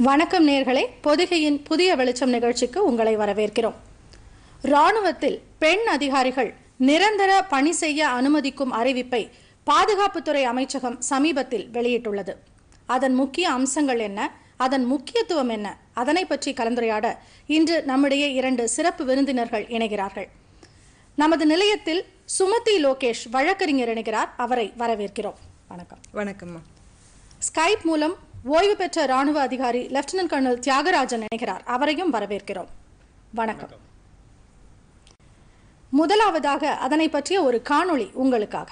வணக்கம் நேர்களே பொதிகையின் புதிய வெளிச்சம் நிகழ்ச்சிக்கு உங்களை வரவேற்கிறோம் ராணுவத்தில் பெண் அதிகாரிகள் நிரந்தர பணி செய்ய அனுமதிக்கும் அறிவிப்பை பாதுகாப்புத்துறை அமைச்சகம் சமீபத்தில் வெளியிட்டுள்ளது அதன் முக்கிய அம்சங்கள் என்ன அதன் முக்கியத்துவம் என்ன அதனை பற்றி கலந்துரையாட இன்று நம்மிடையே இரண்டு சிறப்பு விருந்தினர்கள் இணைகிறார்கள் நமது நிலையத்தில் சுமதி லோகேஷ் வழக்கறிஞர் இணைகிறார் அவரை வரவேற்கிறோம் வணக்கம் வணக்கம்மா ஸ்கைப் மூலம் ஓய்வு பெற்ற ராணுவ அதிகாரி லெப்டினன்ட் கர்னல் தியாகராஜன் இணைகிறார் அவரையும் வரவேற்கிறோம் வணக்கம் முதலாவதாக அதனை பற்றிய ஒரு காணொளி உங்களுக்காக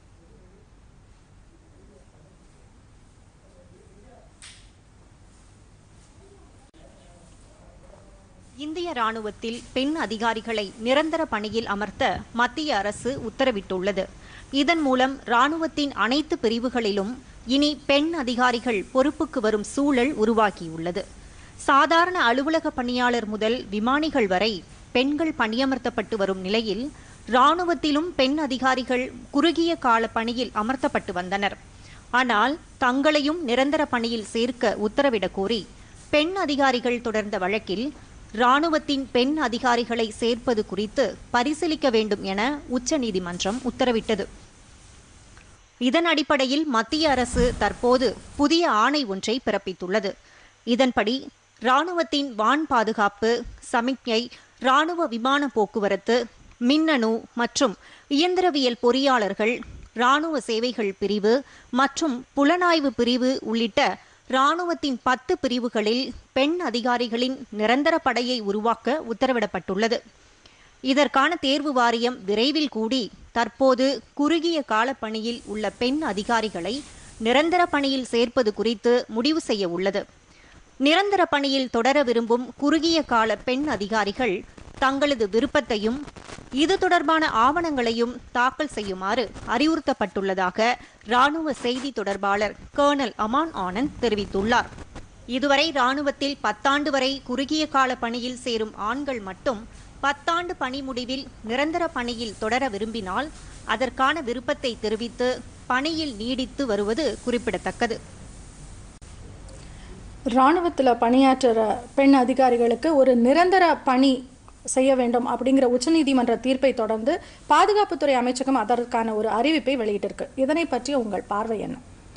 இந்திய ராணுவத்தில் பெண் அதிகாரிகளை நிரந்தர பணியில் அமர்த்த மத்திய அரசு உத்தரவிட்டுள்ளது இதன் மூலம் ராணுவத்தின் அனைத்து பிரிவுகளிலும் இனி பெண் அதிகாரிகள் பொறுப்புக்கு வரும் சூழல் உருவாகியுள்ளது சாதாரண அலுவலக பணியாளர் முதல் விமானிகள் வரை பெண்கள் பணியமர்த்தப்பட்டு வரும் நிலையில் ராணுவத்திலும் பெண் அதிகாரிகள் குறுகிய கால பணியில் அமர்த்தப்பட்டு வந்தனர் ஆனால் தங்களையும் நிரந்தர பணியில் சேர்க்க உத்தரவிடக் கோரி பெண் அதிகாரிகள் தொடர்ந்த வழக்கில் ராணுவத்தின் பெண் அதிகாரிகளை சேர்ப்பது குறித்து பரிசீலிக்க வேண்டும் என உச்சநீதிமன்றம் உத்தரவிட்டது இதன் அடிப்படையில் மத்திய அரசு தற்போது புதிய ஆணை ஒன்றை பிறப்பித்துள்ளது இதன்படி ராணுவத்தின் வான் பாதுகாப்பு சமிக்ஞை ராணுவ விமான போக்குவரத்து மின்னணு மற்றும் இயந்திரவியல் பொறியாளர்கள் ராணுவ சேவைகள் பிரிவு மற்றும் புலனாய்வு பிரிவு உள்ளிட்ட ராணுவத்தின் பத்து பிரிவுகளில் பெண் அதிகாரிகளின் நிரந்தர படையை உருவாக்க உத்தரவிடப்பட்டுள்ளது இதற்கான தேர்வு வாரியம் விரைவில் கூடி தற்போது குறுகிய கால பணியில் உள்ள பெண் அதிகாரிகளை நிரந்தர பணியில் சேர்ப்பது குறித்து முடிவு செய்ய உள்ளது நிரந்தர பணியில் தொடர விரும்பும் குறுகிய கால பெண் அதிகாரிகள் தங்களது விருப்பத்தையும் இது தொடர்பான ஆவணங்களையும் தாக்கல் செய்யுமாறு அறிவுறுத்தப்பட்டுள்ளதாக ராணுவ செய்தி தொடர்பாளர் கர்னல் அமான் ஆனந்த் தெரிவித்துள்ளார் இதுவரை ராணுவத்தில் பத்தாண்டு வரை குறுகிய கால பணியில் சேரும் ஆண்கள் மட்டும் பத்தாண்டு பணி முடிவில் நிரந்தர பணியில் தொடர விரும்பினால் அதற்கான விருப்பத்தை தெரிவித்து பணியில் நீடித்து வருவது குறிப்பிடத்தக்கது ராணுவத்தில் பணியாற்றுற பெண் அதிகாரிகளுக்கு ஒரு நிரந்தர பணி செய்ய வேண்டும் அப்படிங்கிற உச்சநீதிமன்ற தீர்ப்பை தொடர்ந்து பாதுகாப்புத்துறை அமைச்சகம் அதற்கான ஒரு அறிவிப்பை வெளியிட்டிருக்கு இதனை பற்றிய உங்கள் பார்வை என்ன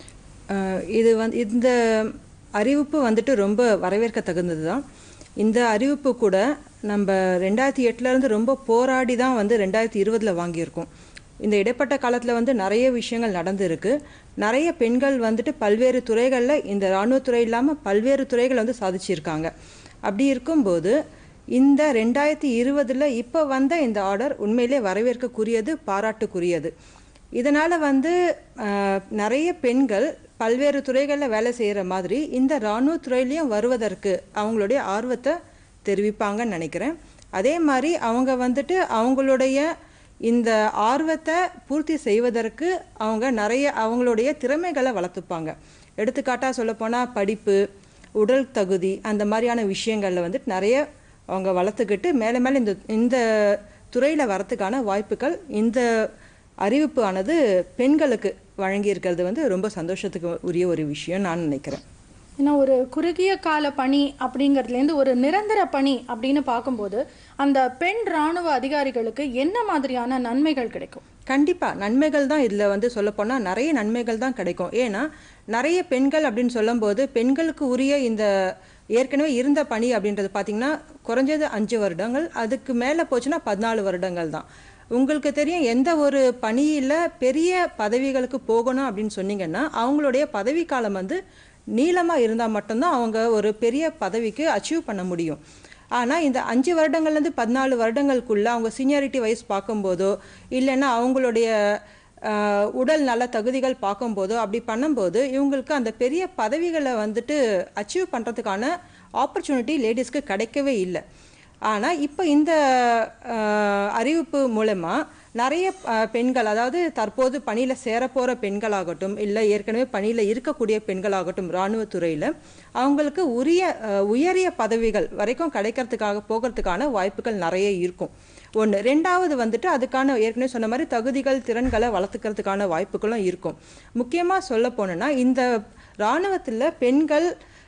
அஹ் இது வந்து இந்த அறிவிப்பு வந்துட்டு ரொம்ப வரவேற்க தகுந்தது தான் இந்த அறிவிப்பு கூட நம்ம ரெண்டாயிரத்தி எட்டுலேருந்து ரொம்ப போராடி தான் வந்து ரெண்டாயிரத்தி இருபதில் வாங்கியிருக்கோம் இந்த இடைப்பட்ட காலத்தில் வந்து நிறைய விஷயங்கள் நடந்திருக்கு நிறைய பெண்கள் வந்துட்டு பல்வேறு துறைகளில் இந்த இராணுவத்துறை இல்லாமல் பல்வேறு துறைகள் வந்து சாதிச்சிருக்காங்க அப்படி இருக்கும்போது இந்த ரெண்டாயிரத்தி இருபதில் இப்போ வந்த இந்த ஆர்டர் உண்மையிலே வரவேற்கக்கூடியது பாராட்டுக்குரியது இதனால் வந்து ஆஹ், நிறைய பெண்கள் பல்வேறு துறைகளில் வேலை செய்கிற மாதிரி இந்த இராணுவ துறையிலையும் வருவதற்கு அவங்களுடைய ஆர்வத்தை தெரிவிப்பாங்கன்னு நினைக்கிறேன் அதே மாதிரி அவங்க வந்துட்டு அவங்களுடைய இந்த ஆர்வத்தை பூர்த்தி செய்வதற்கு அவங்க நிறைய அவங்களுடைய திறமைகளை வளர்த்துப்பாங்க எடுத்துக்காட்டாக சொல்லப்போனால் படிப்பு உடல் தகுதி அந்த மாதிரியான விஷயங்களில் வந்துட்டு நிறைய அவங்க வளர்த்துக்கிட்டு மேலே மேலே இந்த இந்த துறையில் வரத்துக்கான வாய்ப்புகள் இந்த அறிவிப்பு ஆனது பெண்களுக்கு வழங்கியிருக்கிறது வந்து ரொம்ப சந்தோஷத்துக்கு உரிய ஒரு விஷயம் நான் நினைக்கிறேன் ஏன்னா ஒரு குறுகிய கால பணி அப்படிங்கிறதுலேருந்து ஒரு நிரந்தர பணி அப்படின்னு பார்க்கும்போது அந்த பெண் ராணுவ அதிகாரிகளுக்கு என்ன மாதிரியான நன்மைகள் கிடைக்கும் கண்டிப்பாக நன்மைகள் தான் இதில் வந்து சொல்லப்போனால் நிறைய நன்மைகள் தான் கிடைக்கும் ஏன்னா நிறைய பெண்கள் அப்படின்னு சொல்லும்போது பெண்களுக்கு உரிய இந்த ஏற்கனவே இருந்த பணி அப்படின்றது பார்த்திங்கன்னா குறைஞ்சது அஞ்சு வருடங்கள் அதுக்கு மேலே போச்சுன்னா பதினாலு வருடங்கள் தான் உங்களுக்கு தெரியும் எந்த ஒரு பணியில் பெரிய பதவிகளுக்கு போகணும் அப்படின்னு சொன்னீங்கன்னா அவங்களுடைய பதவி காலம் வந்து நீளமாக இருந்தால் மட்டும்தான் அவங்க ஒரு பெரிய பதவிக்கு அச்சீவ் பண்ண முடியும் ஆனால் இந்த அஞ்சு வருடங்கள்லேருந்து பதினாலு வருடங்களுக்குள்ள அவங்க சீனியாரிட்டி வைஸ் பார்க்கும்போதோ இல்லைன்னா அவங்களுடைய ஆஹ், உடல் நல தகுதிகள் பார்க்கும்போதோ அப்படி பண்ணும்போது இவங்களுக்கு அந்த பெரிய பதவிகளை வந்துட்டு அச்சீவ் பண்ணுறதுக்கான ஆப்பர்ச்சுனிட்டி லேடிஸ்க்கு கிடைக்கவே இல்லை ஆனால் இப்போ இந்த ஆஹ், அறிவிப்பு மூலமாக நிறைய ஆஹ், பெண்கள் அதாவது தற்போது பணியில் சேரப்போகிற பெண்களாகட்டும் இல்லை ஏற்கனவே பணியில் இருக்கக்கூடிய பெண்களாகட்டும் இராணுவத்துறையில் அவங்களுக்கு உரிய ஆஹ், உயரிய பதவிகள் வரைக்கும் கிடைக்கிறதுக்காக போகிறதுக்கான வாய்ப்புகள் நிறைய இருக்கும் ஒன்று ரெண்டாவது வந்துட்டு அதுக்கான ஏற்கனவே சொன்ன மாதிரி தகுதிகள் திறன்களை வளர்த்துக்கிறதுக்கான வாய்ப்புகளும் இருக்கும் முக்கியமாக சொல்ல போனோன்னா இந்த இராணுவத்தில் பெண்கள்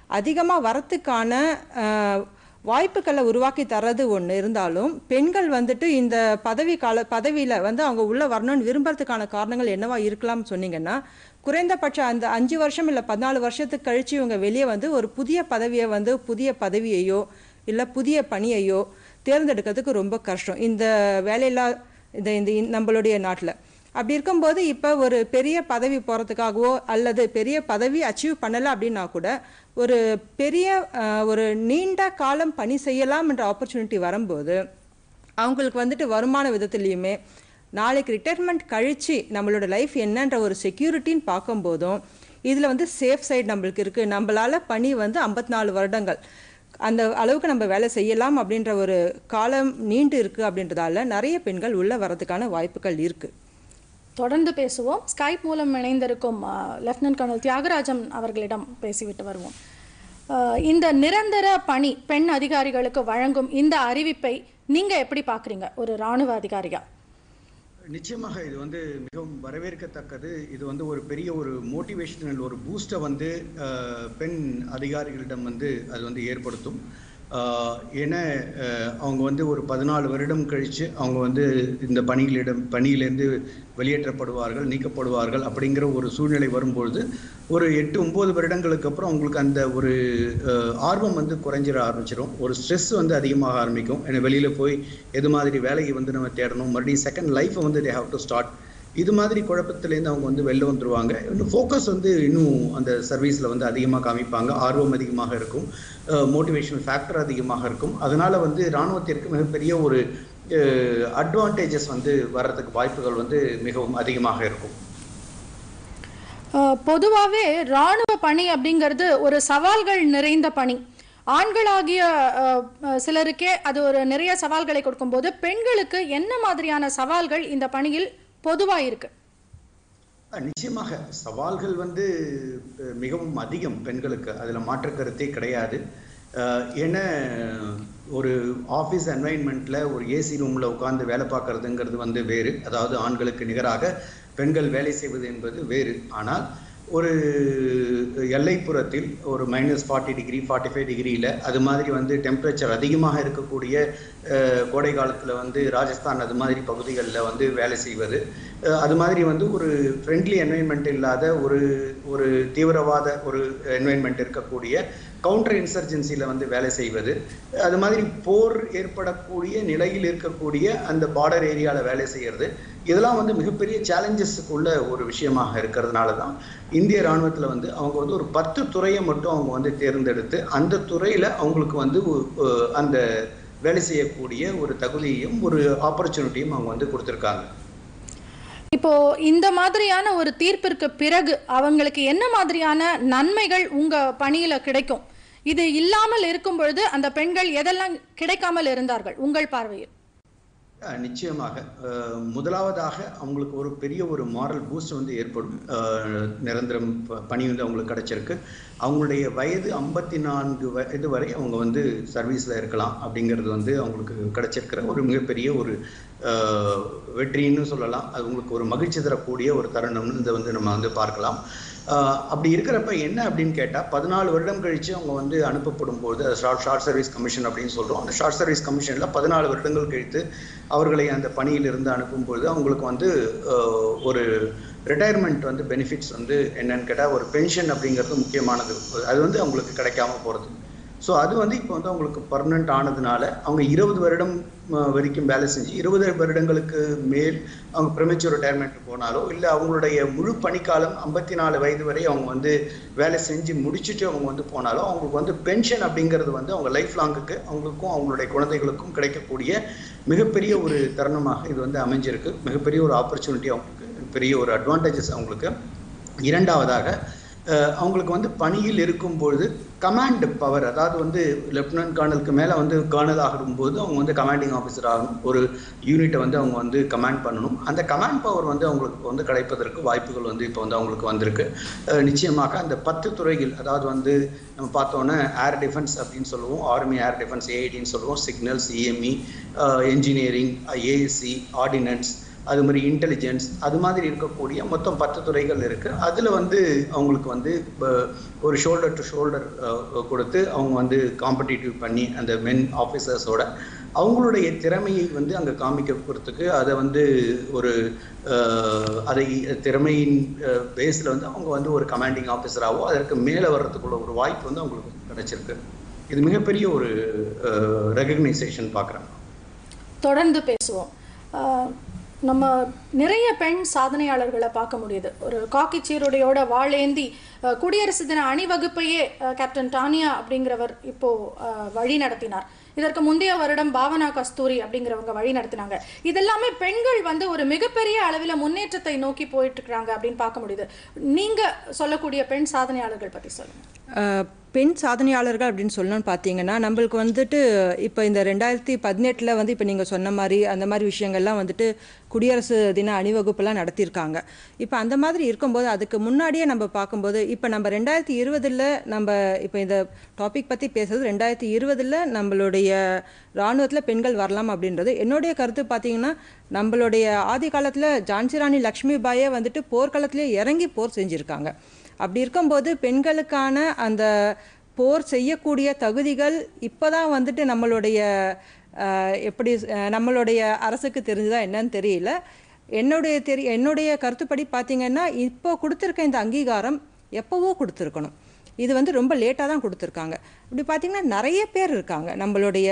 அதிகமாக வரத்துக்கான அஹ், வாய்ப்புகளை உருவாக்கி தர்றது ஒன்று இருந்தாலும் பெண்கள் வந்துட்டு இந்த பதவி கால பதவியில் வந்து அவங்க உள்ளே வரணும்னு விரும்புறதுக்கான காரணங்கள் என்னவா இருக்கலாம்னு சொன்னீங்கன்னா குறைந்தபட்சம் அந்த அஞ்சு வருஷம் இல்லை பதினாலு வருஷத்துக்கு கழிச்சு இவங்க வெளியே வந்து ஒரு புதிய பதவியை வந்து புதிய பதவியையோ இல்லை புதிய பணியையோ தேர்ந்தெடுக்கிறதுக்கு ரொம்ப கஷ்டம் இந்த வேலையில்லா இந்த இந்த இந்த நம்மளுடைய நாட்டில் அப்படி இருக்கும்போது இப்போ ஒரு பெரிய பதவி போகிறதுக்காகவோ அல்லது பெரிய பதவி அச்சீவ் பண்ணலை அப்படின்னா கூட ஒரு பெரிய அஹ், ஒரு நீண்ட காலம் பணி செய்யலாம் என்ற ஆப்பர்ச்சுனிட்டி வரும்போது அவங்களுக்கு வந்துட்டு வருமான விதத்துலேயுமே நாளைக்கு ரிட்டையர்மெண்ட் கழிச்சு நம்மளோட லைஃப் என்னன்ற ஒரு செக்யூரிட்டின்னு பார்க்கும்போதும் இதில் வந்து சேஃப் சைடு நம்மளுக்கு இருக்குது நம்மளால பணி வந்து ஐம்பத்தி நாலு வருடங்கள் அந்த அளவுக்கு நம்ம வேலை செய்யலாம் அப்படின்ற ஒரு காலம் நீண்டு இருக்குது அப்படின்றதால நிறைய பெண்கள் உள்ளே வரதுக்கான வாய்ப்புகள் இருக்குது தொடர்ந்து பேசுவோம் ஸ்கைப் மூலம் இணைந்திருக்கும் லெப்டினன்ட் கர்னல் தியாகராஜன் அவர்களிடம் பேசிவிட்டு வருவோம் அஹ், இந்த நிரந்தர பணி பெண் அதிகாரிகளுக்கு வழங்கும் இந்த அறிவிப்பை நீங்க எப்படி பார்க்குறீங்க ஒரு ராணுவ அதிகாரியா நிச்சயமாக இது வந்து மிகவும் வரவேற்கத்தக்கது இது வந்து ஒரு பெரிய ஒரு மோட்டிவேஷனல் ஒரு பூஸ்டை வந்து அஹ், பெண் அதிகாரிகளிடம் வந்து அது வந்து ஏற்படுத்தும் அஹ், ஏன்னா அஹ், அவங்க வந்து ஒரு பதினாலு வருடம் கழித்து அவங்க வந்து இந்த பணிகளிடம் பணியிலேருந்து வெளியேற்றப்படுவார்கள் நீக்கப்படுவார்கள் அப்படிங்கிற ஒரு சூழ்நிலை வரும்பொழுது ஒரு எட்டு ஒம்பது வருடங்களுக்கு அப்புறம் அவங்களுக்கு அந்த ஒரு அஹ், ஆர்வம் வந்து குறைஞ்சிட ஆரம்பிச்சிடும் ஒரு ஸ்ட்ரெஸ் வந்து அதிகமாக ஆரம்பிக்கும் ஏன்னா வெளியில் போய் எது மாதிரி வேலையை வந்து நம்ம தேடணும் மறுபடியும் செகண்ட் லைஃப்பை வந்து தே ஹாவ் டு ஸ்டார்ட் இது மாதிரி குழப்பத்திலேருந்து அவங்க வந்து வெளில வந்துருவாங்க இன்னும் ஃபோக்கஸ் வந்து இன்னும் அந்த சர்வீஸில் வந்து அதிகமாக காமிப்பாங்க ஆர்வம் அதிகமாக இருக்கும் மோட்டிவேஷனல் ஃபேக்டர் அதிகமாக இருக்கும் அதனால வந்து இராணுவத்திற்கு மிகப்பெரிய ஒரு அட்வான்டேஜஸ் வந்து வர்றதுக்கு வாய்ப்புகள் வந்து மிகவும் அதிகமாக இருக்கும் அஹ், பொதுவாவே ராணுவ பணி அப்படிங்கிறது ஒரு சவால்கள் நிறைந்த பணி ஆண்களாகிய அஹ், அஹ், சிலருக்கே அது ஒரு நிறைய சவால்களை கொடுக்கும்போது பெண்களுக்கு என்ன மாதிரியான சவால்கள் இந்த பணியில் பொதுவா இருக்கு அஹ் நிச்சயமாக சவால்கள் வந்து அஹ், மிகவும் அதிகம் பெண்களுக்கு அதில் மாற்று கருத்தே கிடையாது அஹ், ஏன்னா ஒரு ஆஃபீஸ் என்வைன்மெண்ட்டில் ஒரு ஏசி ரூமில் உட்கார்ந்து வேலை பார்க்கறதுங்கிறது வந்து வேறு அதாவது ஆண்களுக்கு நிகராக பெண்கள் வேலை செய்வது என்பது வேறு ஆனால் ஒரு எல்லைப்புறத்தில் ஒரு minus forty degree forty five டிகிரியில் அது மாதிரி வந்து டெம்பரேச்சர் அதிகமாக இருக்கக்கூடிய அஹ், கோடை காலத்தில் வந்து ராஜஸ்தான் அது மாதிரி பகுதிகளில் வந்து வேலை செய்வது அஹ், அது மாதிரி வந்து ஒரு ஃப்ரெண்ட்லி என்வைன்மெண்ட் இல்லாத ஒரு ஒரு தீவிரவாத ஒரு என்வைன்மெண்ட் இருக்கக்கூடிய கவுண்டர் இன்சர்ஜென்சியில் வந்து வேலை செய்வது அது மாதிரி போர் ஏற்படக்கூடிய நிலையில் இருக்கக்கூடிய அந்த பார்டர் ஏரியாவில் வேலை செய்யறது இதெல்லாம் வந்து மிகப்பெரிய சேலஞ்சஸுக்குள்ள ஒரு விஷயமாக இருக்கிறதுனால தான் இந்திய ராணுவத்தில் வந்து அவங்க வந்து ஒரு பத்து துறையை மட்டும் அவங்க வந்து தேர்ந்தெடுத்து அந்த துறையில் அவங்களுக்கு வந்து ஒ- ஒ- அந்த வேலை செய்யக்கூடிய ஒரு தகுதியையும் ஒரு ஆப்பர்ச்சுனிட்டியும் அவங்க வந்து கொடுத்துருக்காங்க இப்போ இந்த மாதிரியான ஒரு தீர்ப்பிற்கு பிறகு அவங்களுக்கு என்ன மாதிரியான நன்மைகள் உங்க பணியில கிடைக்கும் இது இல்லாமல் இருக்கும் பொழுது அந்த பெண்கள் எதெல்லாம் கிடைக்காமல் இருந்தார்கள் உங்கள் பார்வையில் அஹ் நிச்சயமாக அஹ் முதலாவதாக அவங்களுக்கு ஒரு பெரிய ஒரு மாரல் பூஸ்ட் வந்து ஏற்படும் அஹ் நிரந்தரம் ப- பணி வந்து அவங்களுக்கு கிடைச்சிருக்கு அவங்களுடைய வயது ஐம்பத்தி நான்கு வயது வரை அவங்க வந்து சர்வீஸில் இருக்கலாம் அப்படிங்கிறது வந்து அவங்களுக்கு கிடைச்சிருக்கிற ஒரு மிகப்பெரிய ஒரு அஹ், வெற்றின்னு சொல்லலாம் அது உங்களுக்கு ஒரு மகிழ்ச்சி தரக்கூடிய ஒரு தருணம்னு இதை வந்து நம்ம வந்து பார்க்கலாம் ஆஹ் அப்படி இருக்கிறப்ப என்ன அப்படின்னு கேட்டால் பதினாலு வருடம் கழிச்சு அவங்க வந்து அனுப்பப்படும் போது அது ஷார்ட் ஷார்ட் சர்வீஸ் கமிஷன் அப்படின்னு சொல்கிறோம் அந்த ஷார்ட் சர்வீஸ் கமிஷனில் பதினாலு வருடங்கள் கழித்து அவர்களை அந்த பணியிலிருந்து அனுப்பும்போது அவங்களுக்கு வந்து ஆஹ் ஒரு ரிட்டையர்மெண்ட் வந்து பெனிஃபிட்ஸ் வந்து என்னன்னு கேட்டால் ஒரு பென்ஷன் அப்படிங்கிறது முக்கியமானது அது வந்து அவங்களுக்கு கிடைக்காம போகிறது ஸோ அது வந்து இப்போ வந்து அவங்களுக்கு பர்மனெண்ட் ஆனதுனால அவங்க இருபது வருடம் அஹ், வரைக்கும் வேலை செஞ்சு இருபது வருடங்களுக்கு மேல் அவங்க ப்ரெமெச்சூர் ரிட்டையர்மெண்ட் போனாலோ இல்லை அவங்களுடைய முழு பணிக்காலம் ஐம்பத்தி நாலு வயது வரை அவங்க வந்து வேலை செஞ்சு முடிச்சுட்டு அவங்க வந்து போனாலோ அவங்களுக்கு வந்து பென்ஷன் அப்படிங்கிறது வந்து அவங்க லைஃப் லாங்குக்கு அவங்களுக்கும் அவங்களுடைய குழந்தைகளுக்கும் கிடைக்கக்கூடிய மிகப்பெரிய ஒரு தருணமாக இது வந்து அமைஞ்சிருக்கு மிகப்பெரிய ஒரு ஆப்பர்ச்சுனிட்டி அவங்களுக்கு பெரிய ஒரு அட்வான்டேஜஸ் அவங்களுக்கு இரண்டாவதாக அஹ், அவங்களுக்கு வந்து பணியில் இருக்கும்பொழுது கமாண்ட் பவர் அதாவது வந்து லெப்டினன்ட் கர்னலுக்கு மேலே வந்து கர்னல் ஆகும்போது அவங்க வந்து கமாண்டிங் ஆஃபீஸர் ஆகணும் ஒரு யூனிட்டை வந்து அவங்க வந்து கமாண்ட் பண்ணணும் அந்த கமாண்ட் பவர் வந்து அவங்களுக்கு வந்து கிடைப்பதற்கு வாய்ப்புகள் வந்து இப்போ வந்து அவங்களுக்கு வந்திருக்கு அஹ், நிச்சயமாக அந்த பத்து துறைகள் அதாவது வந்து நம்ம பார்த்தோன்னே ஏர் டிஃபென்ஸ் அப்படின்னு சொல்லுவோம் ஆர்மி ஏர் டிஃபென்ஸ் ஏஐடின்னு சொல்லுவோம் signal CME engineering ASC ordnance அது மாதிரி இன்டெலிஜென்ஸ் அது மாதிரி இருக்கக்கூடிய மொத்தம் பத்து துறைகள் இருக்கு அதுல வந்து அவங்களுக்கு வந்து இப்ப ஒரு ஷோல்டர் டு ஷோல்டர் கொடுத்து அவங்க வந்து காம்படிட்டிவ் பண்ணி அந்த மென் ஆஃபீஸர்ஸோட அவங்களுடைய திறமையை வந்து அங்கே காமிக்கிறதுக்கு அதை வந்து ஒரு அஹ், அதை திறமையின் பேஸில் வந்து அவங்க வந்து ஒரு கமாண்டிங் ஆஃபீஸராகவோ அதற்கு மேலே வர்றதுக்குள்ள ஒரு வாய்ப்பு வந்து அவங்களுக்கு கிடைச்சிருக்கு இது மிகப்பெரிய ஒரு ரெகக்னைசேஷன் பார்க்குறாங்க தொடர்ந்து பேசுவோம் ஆஹ் நம்ம நிறைய பெண் சாதனையாளர்களை பார்க்க முடியுது ஒரு காக்கி சீருடையோட வாழேந்தி ஆஹ் குடியரசு தின அணிவகுப்பையே ஆஹ் கேப்டன் டானியா அப்படிங்கிறவர் இப்போ ஆஹ் வழி நடத்தினார் இதற்கு முந்தைய வருடம் பாவனா கஸ்தூரி அப்படிங்கிறவங்க வழி நடத்தினாங்க இதெல்லாமே பெண்கள் வந்து ஒரு மிகப்பெரிய அளவில் முன்னேற்றத்தை நோக்கி போயிட்டு இருக்காங்க அப்படின்னு பார்க்க முடியுது நீங்க சொல்லக்கூடிய பெண் சாதனையாளர்கள் பத்தி சொல்லுங்க அஹ், பெண் சாதனையாளர்கள் அப்படின்னு சொல்லணும்னு பார்த்தீங்கன்னா நம்மளுக்கு வந்துட்டு இப்போ இந்த ரெண்டாயிரத்தி பதினெட்டில் வந்து இப்போ நீங்கள் சொன்ன மாதிரி அந்த மாதிரி விஷயங்கள்லாம் வந்துட்டு குடியரசு தின அணிவகுப்பெல்லாம் நடத்தியிருக்காங்க இப்போ அந்த மாதிரி இருக்கும்போது அதுக்கு முன்னாடியே நம்ம பார்க்கும்போது இப்போ நம்ம ரெண்டாயிரத்தி இருபதில் நம்ம இப்போ இந்த டாபிக் பற்றி பேசுறது ரெண்டாயிரத்தி இருபதில் நம்மளுடைய இராணுவத்தில் பெண்கள் வரலாம் அப்படின்றது என்னுடைய கருத்து பார்த்தீங்கன்னா நம்மளுடைய ஆதி காலத்தில் ஜான்சி ராணி லக்ஷ்மி பாயே வந்துட்டு போர்க்களத்திலே இறங்கி போர் செஞ்சுருக்காங்க அப்படி இருக்கும்போது பெண்களுக்கான அந்த போர் செய்யக்கூடிய தகுதிகள் இப்போதான் வந்துட்டு நம்மளுடைய அஹ், எப்படி அஹ், நம்மளுடைய அரசுக்கு தெரிஞ்சுதா என்னன்னு தெரியல என்னுடைய தெரி என்னுடைய கருத்துப்படி பார்த்தீங்கன்னா இப்போ கொடுத்துருக்க இந்த அங்கீகாரம் எப்போவோ கொடுத்துருக்கணும் இது வந்து ரொம்ப லேட்டாக தான் கொடுத்துருக்காங்க இப்படி பார்த்தீங்கன்னா நிறைய பேர் இருக்காங்க நம்மளுடைய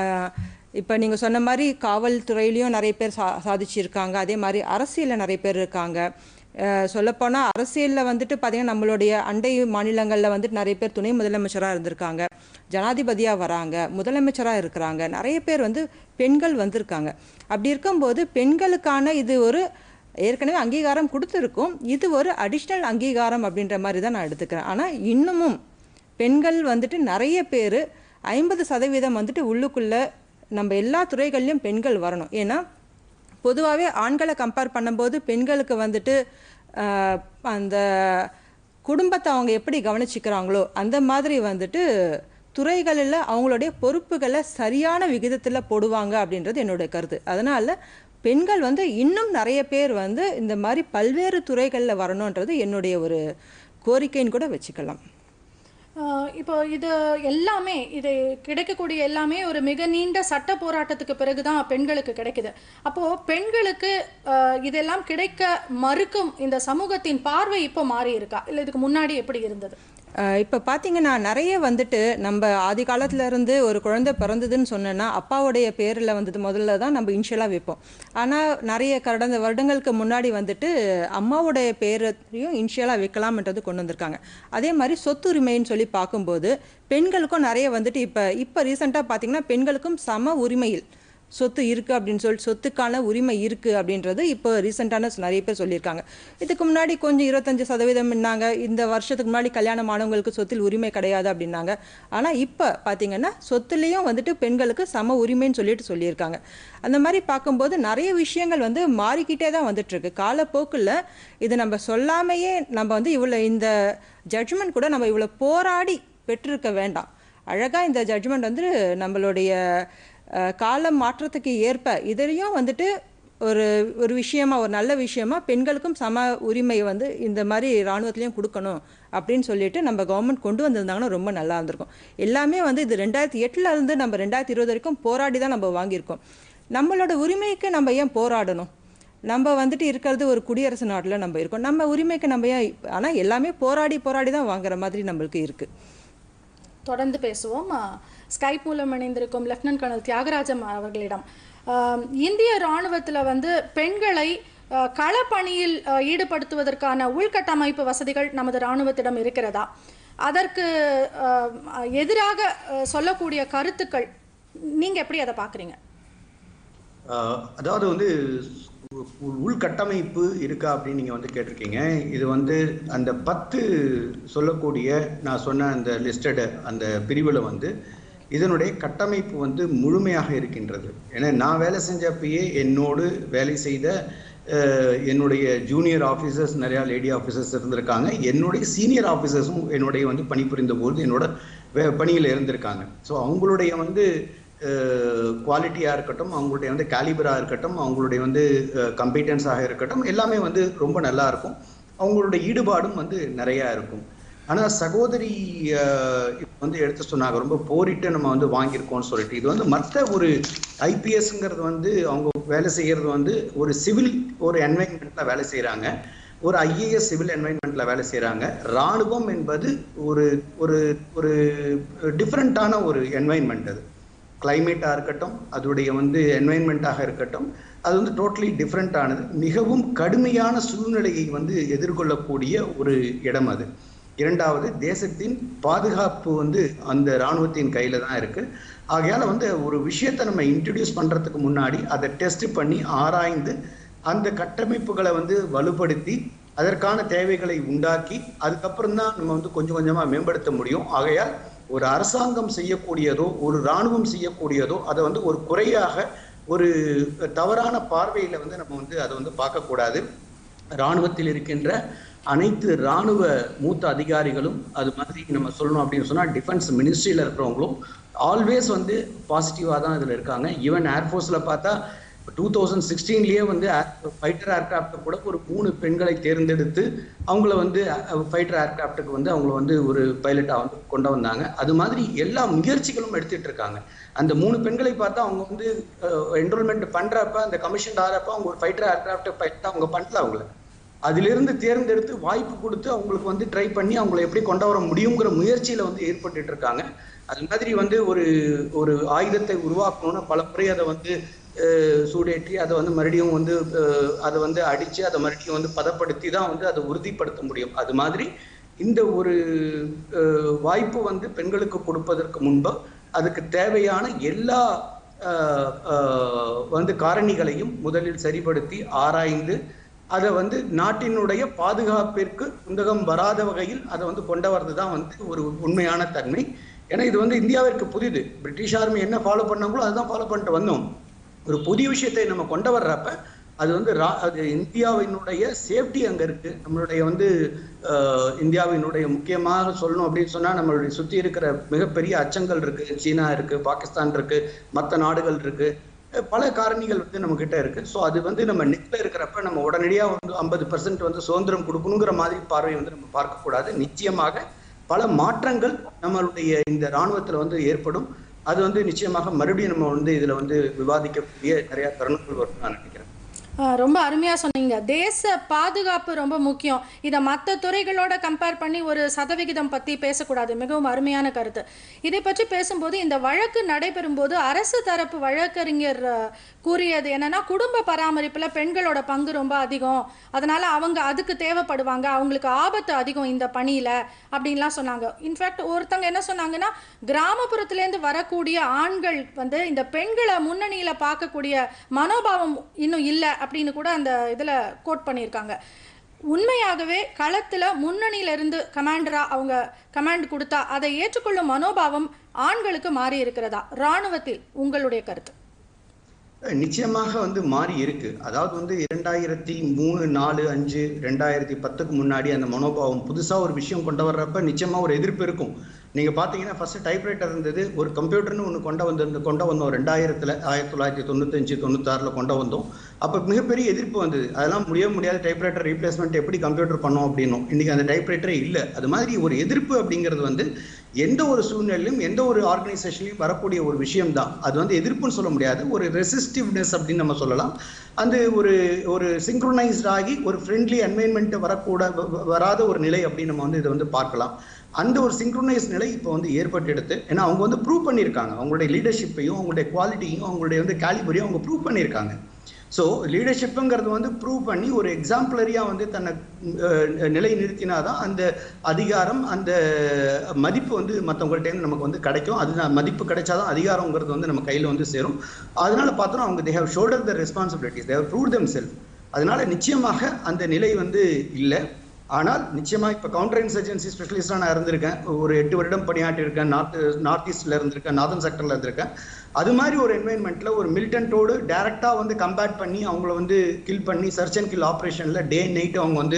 இப்போ நீங்கள் சொன்ன மாதிரி காவல்துறையிலையும் நிறைய பேர் சா சாதிச்சிருக்காங்க அதே மாதிரி அரசியலில் நிறைய பேர் இருக்காங்க அஹ் சொல்லப்போனால் அரசியலில் வந்துட்டு பார்த்தீங்கன்னா நம்மளுடைய அண்டை மாநிலங்களில் வந்துட்டு நிறைய பேர் துணை முதலமைச்சராக இருந்திருக்காங்க ஜனாதிபதியாக வராங்க முதலமைச்சராக இருக்கிறாங்க நிறைய பேர் வந்து பெண்கள் வந்திருக்காங்க அப்படி இருக்கும்போது பெண்களுக்கான இது ஒரு ஏற்கனவே அங்கீகாரம் கொடுத்துருக்கும் இது ஒரு அடிஷ்னல் அங்கீகாரம் அப்படின்ற மாதிரி தான் நான் எடுத்துக்கிறேன் ஆனால் இன்னமும் பெண்கள் வந்துட்டு நிறைய பேர் ஐம்பது சதவீதம் வந்துட்டு உள்ளுக்குள்ளே நம்ம எல்லா துறைகள்லையும் பெண்கள் வரணும் ஏன்னா பொதுவாகவே ஆண்களை கம்பேர் பண்ணும்போது பெண்களுக்கு வந்துட்டு ஆஹ், அந்த குடும்பத்தை அவங்க எப்படி கவனிச்சுக்கிறாங்களோ அந்த மாதிரி வந்துட்டு துறைகளில் அவங்களுடைய பொறுப்புகளை சரியான விகிதத்தில் போடுவாங்க அப்படின்றது என்னுடைய கருத்து அதனால் பெண்கள் வந்து இன்னும் நிறைய பேர் வந்து இந்த மாதிரி பல்வேறு துறைகளில் வரணுன்றது என்னுடைய ஒரு கோரிக்கைன்னு கூட வச்சுக்கலாம் ஆஹ் இப்போ இது எல்லாமே இது கிடைக்கக்கூடிய எல்லாமே ஒரு மிக நீண்ட சட்ட போராட்டத்துக்கு பிறகுதான் பெண்களுக்கு கிடைக்குது அப்போ பெண்களுக்கு ஆஹ் இதெல்லாம் கிடைக்க மறுக்கும் இந்த சமூகத்தின் பார்வை இப்போ மாறி இருக்கா இல்லை இதுக்கு முன்னாடி எப்படி இருந்தது இப்போ பார்த்தீங்கன்னா நிறைய வந்துட்டு நம்ம ஆதி காலத்துல இருந்து ஒரு குழந்தை பிறந்ததுன்னு சொன்னேன்னா அப்பாவுடைய பேரில் வந்தது முதல்ல தான் நம்ம இனிஷியலாக வைப்போம் ஆனால் நிறைய கடந்த வருடங்களுக்கு முன்னாடி வந்துட்டு அம்மாவுடைய பேரையும் இனிஷியலாக வைக்கலாம்ன்றது கொண்டு வந்திருக்காங்க அதே மாதிரி சொத்துரிமைன்னு சொல்லி பார்க்கும்போது பெண்களுக்கும் நிறைய வந்துட்டு இப்போ இப்போ ரீசெண்டாக பார்த்தீங்கன்னா பெண்களுக்கும் சம உரிமையில் சொத்து இருக்குது அப்படின்னு சொல்லி சொத்துக்கான உரிமை இருக்குது அப்படின்றது இப்போ ரீசெண்டான நிறைய பேர் சொல்லியிருக்காங்க இதுக்கு முன்னாடி கொஞ்சம் இருபத்தஞ்சு சதவீதம் என்னாங்க இந்த வருஷத்துக்கு முன்னாடி கல்யாணம் ஆனவங்களுக்கு சொத்தில் உரிமை கிடையாது அப்படின்னாங்க ஆனால் இப்போ பார்த்தீங்கன்னா சொத்துலேயும் வந்துட்டு பெண்களுக்கு சம உரிமைன்னு சொல்லிட்டு சொல்லியிருக்காங்க அந்த மாதிரி பார்க்கும்போது நிறைய விஷயங்கள் வந்து மாறிக்கிட்டே தான் வந்துட்டு இருக்கு காலப்போக்கில் இது நம்ம சொல்லாமையே நம்ம வந்து இவ்வளோ இந்த ஜட்ஜ்மெண்ட் கூட நம்ம இவ்வளோ போராடி பெற்றிருக்க வேண்டாம் அழகாக இந்த ஜட்ஜ்மெண்ட் வந்து நம்மளுடைய அஹ், காலம் மாற்றத்துக்கு ஏற்ப இதையும் வந்துட்டு ஒரு ஒரு விஷயமா ஒரு நல்ல விஷயமா பெண்களுக்கும் சம உரிமை வந்து இந்த மாதிரி இராணுவத்திலையும் கொடுக்கணும் அப்படின்னு சொல்லிட்டு நம்ம கவர்மெண்ட் கொண்டு வந்திருந்தாங்கன்னா ரொம்ப நல்லா இருந்திருக்கும் எல்லாமே வந்து இது ரெண்டாயிரத்தி எட்டுல இருந்து நம்ம ரெண்டாயிரத்தி இருபது வரைக்கும் போராடி தான் நம்ம வாங்கியிருக்கோம் நம்மளோட உரிமைக்கு நம்ம ஏன் போராடணும் நம்ம வந்துட்டு இருக்கிறது ஒரு குடியரசு நாட்டில் நம்ம இருக்கோம் நம்ம உரிமைக்கு நம்ம ஏன் ஆனால் எல்லாமே போராடி போராடி தான் வாங்குற மாதிரி நம்மளுக்கு இருக்குது தொடர்ந்து பேசுவோம் ஆஹ் ஸ்கைப் மூலம் இணைந்திருக்கும் லெப்டினன்ட் கர்னல் தியாகராஜம் அவர்களிடம் ஆஹ் இந்திய இராணுவத்தில் வந்து பெண்களை ஆஹ் களப்பணியில் ஆஹ் ஈடுபடுத்துவதற்கான உள்கட்டமைப்பு வசதிகள் நமது இராணுவத்திடம் இருக்கிறதா அதற்கு ஆஹ் எதிராக ஆஹ் சொல்லக்கூடிய கருத்துக்கள் நீங்க எப்படி அதை பார்க்குறீங்க ஆஹ் அதாவது வந்து உ- உள்கட்டமைப்பு இருக்கா அப்படின்னு நீங்க வந்து கேட்டிருக்கீங்க இது வந்து அந்த பத்து சொல்லக்கூடிய நான் சொன்ன அந்த லிஸ்டட் அந்த பிரிவில் வந்து இதனுடைய கட்டமைப்பு வந்து முழுமையாக இருக்கின்றது ஏன்னா நான் வேலை செஞ்சப்பயே என்னோடு வேலை செய்த அஹ், என்னுடைய ஜூனியர் ஆஃபீஸர்ஸ் நிறையா லேடி ஆஃபீஸர்ஸ் இருந்திருக்காங்க என்னுடைய சீனியர் ஆஃபீஸர்ஸும் என்னுடைய வந்து பணிபுரிந்த போது என்னோட வே பணியில் இருந்திருக்காங்க ஸோ அவங்களுடைய வந்து குவாலிட்டியாக இருக்கட்டும் அவங்களுடைய வந்து கேலிபராக இருக்கட்டும் அவங்களுடைய வந்து கம்பீட்டன்ஸாக இருக்கட்டும் எல்லாமே வந்து ரொம்ப நல்லா இருக்கும் அவங்களுடைய ஈடுபாடும் வந்து நிறையா இருக்கும் ஆனா சகோதரி அஹ், இப்ப வந்து எடுத்து சொன்னாங்க ரொம்ப போரிட்டு நம்ம வந்து வாங்கியிருக்கோம்னு சொல்லிட்டு இது வந்து மற்ற ஒரு ஐபிஎஸ்ங்கிறது வந்து அவங்க வேலை செய்யறது வந்து ஒரு சிவில் ஒரு என்வைரன்மெண்ட்ல வேலை செய்றாங்க ஒரு ஐஏஎஸ் சிவில் என்வைரன்மெண்ட்ல வேலை செய்றாங்க ராணுவம் என்பது ஒரு ஒரு ஒரு டிஃப்ரெண்ட்டான ஒரு என்வைரன்மெண்ட் அது கிளைமேட்டாக இருக்கட்டும் அதோடைய வந்து என்வைரன்மெண்ட்டாக இருக்கட்டும் அது வந்து டோட்டலி டிஃப்ரெண்ட்டானது மிகவும் கடுமையான சூழ்நிலையை வந்து எதிர்கொள்ளக்கூடிய ஒரு இடம் அது இரண்டாவது தேசத்தின் பாதுகாப்பு வந்து அந்த இராணுவத்தின் கையில தான் இருக்கு ஆகையால வந்து ஒரு விஷயத்தை நம்ம இன்ட்ரடியூஸ் பண்றதுக்கு முன்னாடி அதை டெஸ்ட் பண்ணி ஆராய்ந்து அந்த கட்டமைப்புகளை வந்து வலுப்படுத்தி அதற்கான தேவைகளை உண்டாக்கி அதுக்கப்புறம் தான் நம்ம வந்து கொஞ்சம் கொஞ்சமா மேம்படுத்த முடியும் ஆகையால் ஒரு அரசாங்கம் செய்யக்கூடியதோ ஒரு இராணுவம் செய்யக்கூடியதோ அதை வந்து ஒரு குறையாக ஒரு தவறான பார்வையில வந்து நம்ம வந்து அதை வந்து பார்க்கக்கூடாது இராணுவத்தில் இருக்கின்ற அனைத்து இராணுவ மூத்த அதிகாரிகளும் அது மாதிரி நம்ம சொல்லணும் அப்படின்னு சொன்னா டிஃபென்ஸ் மினிஸ்ட்ரியில இருக்கிறவங்களும் ஆல்வேஸ் வந்து பாசிட்டிவா தான் இதுல இருக்காங்க ஈவன் ஏர்ஃபோர்ஸ்ல பார்த்தா டூ தௌசண்ட் சிக்ஸ்டீன்லயே வந்து ஃபைட்டர் ஏர்கிராஃப்ட் கூட ஒரு மூணு பெண்களை தேர்ந்தெடுத்து அவங்கள வந்து ஃபைட்டர் ஏர்கிராஃப்ட்டுக்கு வந்து அவங்கள வந்து ஒரு பைலட்டா வந்து கொண்டு வந்தாங்க அது மாதிரி எல்லா முயற்சிகளும் எடுத்துட்டு இருக்காங்க அந்த மூணு பெண்களை பார்த்தா அவங்க வந்து என்ரோல்மெண்ட் பண்றப்ப அந்த கமிஷன் ஆறப்ப அவங்க ஒரு ஃபைட்டர் ஏர்கிராஃப்ட் பைலட்டா அவங்க பண்ணல அவங்கள அதிலிருந்து தேர்ந்தெடுத்து வாய்ப்பு கொடுத்து அவங்களுக்கு வந்து ட்ரை பண்ணி அவங்களை எப்படி கொண்டு வர முடியுங்கிற முயற்சியில வந்து ஏற்பட்டுட்டு இருக்காங்க அது மாதிரி வந்து ஒரு ஒரு ஆயுதத்தை உருவாக்கணும்னா பல முறை அதை வந்து அஹ், சூடேற்றி அதை வந்து மறுபடியும் வந்து அஹ், அதை வந்து அடிச்சு அதை மறுபடியும் வந்து பதப்படுத்தி தான் வந்து அதை உறுதிப்படுத்த முடியும் அது மாதிரி இந்த ஒரு அஹ், வாய்ப்பு வந்து பெண்களுக்கு கொடுப்பதற்கு முன்பு அதுக்கு தேவையான எல்லா அஹ், அஹ், வந்து காரணிகளையும் முதலில் சரிப்படுத்தி ஆராய்ந்து அதை வந்து நாட்டினுடைய பாதுகாப்பிற்கு குந்தகம் வராத வகையில் அதை வந்து கொண்டு வரது தான் வந்து ஒரு உண்மையான தன்மை ஏன்னா இது வந்து இந்தியாவிற்கு புதிது பிரிட்டிஷ் ஆர்மி என்ன ஃபாலோ பண்ணாங்களோ அதுதான் ஃபாலோ பண்ணிட்டு வந்தோம் ஒரு புதிய விஷயத்தை நம்ம கொண்டு வர்றப்ப அது வந்து ரா- அது இந்தியாவினுடைய சேஃப்டி அங்க இருக்கு நம்மளுடைய வந்து அஹ், இந்தியாவினுடைய முக்கியமாக சொல்லணும் அப்படின்னு சொன்னா நம்மளுடைய சுத்தி இருக்கிற மிகப்பெரிய அச்சங்கள் இருக்கு சீனா இருக்கு பாகிஸ்தான் இருக்கு மற்ற நாடுகள் இருக்கு அஹ், பல காரணிகள் வந்து நம்ம கிட்ட இருக்கு ஸோ அது வந்து நம்ம நெட்ல இருக்கிறப்ப நம்ம உடனடியா வந்து ஐம்பது பர்சன்ட் வந்து சுதந்திரம் கொடுக்கணுங்கிற மாதிரி பார்வை வந்து நம்ம பார்க்கக்கூடாது நிச்சயமாக பல மாற்றங்கள் நம்மளுடைய இந்த ராணுவத்துல வந்து ஏற்படும் அது வந்து நிச்சயமாக மறுபடியும் நம்ம வந்து இதுல வந்து விவாதிக்கக்கூடிய நிறைய தருணங்கள் வரும் நான் நினைக்கிறேன் ஆஹ் ரொம்ப அருமையாக சொன்னீங்க தேச பாதுகாப்பு ரொம்ப முக்கியம் இதை மற்ற துறைகளோட கம்பேர் பண்ணி ஒரு சதவிகிதம் பற்றி பேசக்கூடாது மிகவும் அருமையான கருத்து இதை பற்றி பேசும்போது இந்த வழக்கு நடைபெறும் போது அரசு தரப்பு வழக்கறிஞர் ஆஹ், கூறியது என்னன்னா குடும்ப பராமரிப்பில் பெண்களோட பங்கு ரொம்ப அதிகம் அதனால அவங்க அதுக்கு தேவைப்படுவாங்க அவங்களுக்கு ஆபத்து அதிகம் இந்த பணியில் அப்படின்லாம் சொன்னாங்க இன்ஃபேக்ட் ஒருத்தங்க என்ன சொன்னாங்கன்னா கிராமப்புறத்துலேருந்து வரக்கூடிய ஆண்கள் வந்து இந்த பெண்களை முன்னணியில் பார்க்கக்கூடிய மனோபாவம் இன்னும் இல்லை அப்படின்னு கூட அந்த இதில் கோட் பண்ணியிருக்காங்க உண்மையாகவே களத்தில் முன்னணியில இருந்து கமாண்டரா அவங்க கமாண்ட் கொடுத்தா அதை ஏற்றுக்கொள்ளும் மனோபாவம் ஆண்களுக்கு மாறி இருக்கிறதா ராணுவத்தில் உங்களுடைய கருத்து நிச்சயமாக வந்து மாறி இருக்கு அதாவது வந்து இரண்டாயிரத்தி மூணு நாலு அஞ்சு ரெண்டாயிரத்தி பத்துக்கு முன்னாடி அந்த மனோபாவம் புதுசா ஒரு விஷயம் கொண்டு வர்றப்ப நிச்சயமா ஒரு எதிர்ப்பு இருக்கும் நீங்க பாத்தீங்கன்னா ஃபர்ஸ்ட் டைப்ரைட்டர் இருந்தது ஒரு கம்ப்யூட்டர்னு ஒன்று கொண்டு வந்திருந்து கொண்டு வந்தோம் ரெண்டாயிரத்துல ஆயிரத்தி தொள்ளாயிரத்தி தொண்ணூத்தஞ்சு தொண்ணூத்தாறுல கொண்டு வந்தோம் அப்ப மிகப்பெரிய எதிர்ப்பு வந்தது அதெல்லாம் முடிய முடியாத டைப்ரைட்டர் ரீப்ளேஸ்மெண்ட் எப்படி கம்ப்யூட்டர் பண்ணோம் அப்படின்னும் இன்னைக்கு அந்த டைப்ரைட்டரே இல்லை அது மாதிரி ஒரு எதிர்ப்பு அப்படிங்கிறது வந்து எந்த ஒரு சூழ்நிலையிலும் எந்த ஒரு ஆர்கனைசேஷன்லையும் வரக்கூடிய ஒரு விஷயம் தான் அது வந்து எதிர்ப்புன்னு சொல்ல முடியாது ஒரு ரெசிஸ்டிவ்னஸ் அப்படின்னு நம்ம சொல்லலாம் அந்த ஒரு ஒரு சிங்க்ரோனைஸ்ட் ஆகி ஒரு ஃப்ரெண்ட்லி என்வைன்மெண்ட் வரக்கூட வ- வ- வராத ஒரு நிலை அப்படின்னு நம்ம வந்து இதை வந்து பார்க்கலாம் அந்த ஒரு சிங்க்ரோனைஸ் நிலை இப்போ வந்து ஏற்பட்டெடுத்து ஏன்னா அவங்க வந்து ப்ரூவ் பண்ணியிருக்காங்க அவங்களுடைய லீடர்ஷிப்பையும் அவங்களுடைய குவாலிட்டியும் அவங்களுடைய வந்து கேலிபரையும் அவங்க ப்ரூவ் பண்ணியிருக்காங்க ஸோ லீடர்ஷிப்புங்கிறது வந்து ப்ரூவ் பண்ணி ஒரு எக்ஸாம்பிளரியாக வந்து தன்னை அஹ், நிலை நிறுத்தினாதான் அந்த அதிகாரம் அந்த மதிப்பு வந்து மற்றவங்கள்ட்டேருந்து நமக்கு வந்து கிடைக்கும் அது மதிப்பு கிடைச்சாதான் அதிகாரங்கிறது வந்து நம்ம கையில் வந்து சேரும் அதனால பார்த்தோன்னா அவங்க they have shoulder the responsibilities they've prove them self அதனால நிச்சயமாக அந்த நிலை வந்து இல்லை ஆனால் நிச்சயமா இப்ப கவுண்டர் இன்சர்ஜென்சி ஸ்பெஷலிஸ்டா நான் இருந்திருக்கேன் ஒரு எட்டு வருடம் பணியாற்றிருக்கேன் நார்த் நார்த் ஈஸ்ட்ல இருந்திருக்கேன் நார்தன் செக்டர்ல இருந்திருக்கேன் அது மாதிரி ஒரு என்வைன்மெண்ட்ல ஒரு மிலிட்டன்ட்டோடு டைரக்டா வந்து கம்பேட் பண்ணி அவங்கள வந்து கில் பண்ணி சர்ச் அண்ட் கில் ஆப்ரேஷன்ல டே நைட் அவங்க வந்து